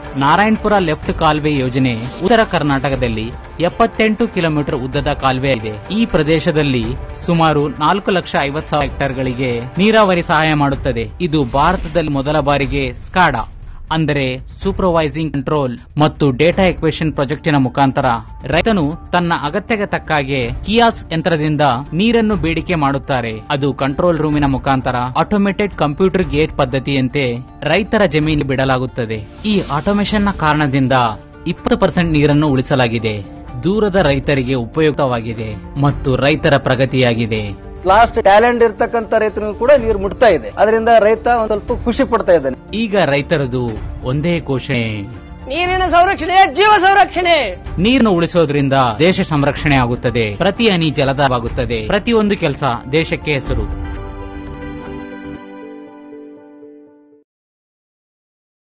Narayanapura left ಕಾಲುವೆ ಯೋಜನೆ ಉತ್ತರ ಕರ್ನಾಟಕದಲ್ಲಿ ಎಪ್ಪತ್ತೆಂಟು ಕಿಲೋಮೀಟರ್ ಉದ್ದದ ಕಾಲುವೆ ಇದೆ ಈ ಪ್ರದೇಶದಲ್ಲಿ ಸುಮಾರು ನಾಲ್ಕು ಲಕ್ಷ ಐವತ್ ಸಾವಿರ ಹೆಕ್ಟರ್ಗಳಿಗೆ ನೀರಾವರಿ ಸಹಾಯ ಮಾಡುತ್ತದೆ ಇದು ಭಾರತದಲ್ಲಿ ಮೊದಲ ಬಾರಿಗೆ ಸ್ಕಾಡಾ ಅಂದರೆ ಸೂಪರ್ವೈಸಿಂಗ್ ಕಂಟ್ರೋಲ್ ಮತ್ತು ಡೇಟಾ ಎಕ್ವೇಷನ್ ಪ್ರಾಜೆಕ್ಟಿನ ಮುಖಾಂತರ ರೈತನು ತನ್ನ ಅಗತ್ಯಕ್ಕೆ ತಕ್ಕಾಗೆ ಕಿಯಾಸ್ ಯಂತ್ರದಿಂದ ನೀರನ್ನು ಬೇಡಿಕೆ ಮಾಡುತ್ತಾರೆ ಅದು ಕಂಟ್ರೋಲ್ ರೂಮಿನ ಮುಖಾಂತರ ಆಟೋಮೇಟೆಡ್ ಕಂಪ್ಯೂಟರ್ ಗೇಟ್ ಪದ್ಧತಿಯಂತೆ ರೈತರ ಜಮೀನು ಬಿಡಲಾಗುತ್ತದೆ ಈ ಆಟೋಮೇಷನ್ ನ ಕಾರಣದಿಂದ ಇಪ್ಪತ್ತು ಪರ್ಸೆಂಟ್ ನೀರನ್ನು ಉಳಿಸಲಾಗಿದೆ ದೂರದ ರೈತರಿಗೆ ಉಪಯುಕ್ತವಾಗಿದೆ ಮತ್ತು ರೈತರ ಪ್ರಗತಿಯಾಗಿದೆ ಲಾಸ್ಟ್ ಟ್ಯಾಲೆಂಟ್ ಇರ್ತಕ್ಕಂಥ ರೈತನಿಗೂ ಕೂಡ ನೀರು ಮುಟ್ತಾ ಇದೆ ಅದರಿಂದ ರೈತ ಒಂದ್ ಸ್ವಲ್ಪ ಖುಷಿ ಪಡ್ತಾ ಇದ್ದಾನೆ ಈಗ ರೈತರದು ಒಂದೇ ಘೋಷಣೆ ನೀರಿನ ಸಂರಕ್ಷಣೆ ಜೀವ ಸಂರಕ್ಷಣೆ ನೀರನ್ನು ಉಳಿಸೋದ್ರಿಂದ ದೇಶ ಸಂರಕ್ಷಣೆ ಆಗುತ್ತದೆ ಪ್ರತಿ ಹನಿ ಜಲದವಾಗುತ್ತದೆ ಪ್ರತಿಯೊಂದು ಕೆಲಸ ದೇಶಕ್ಕೆ ಹೆಸರು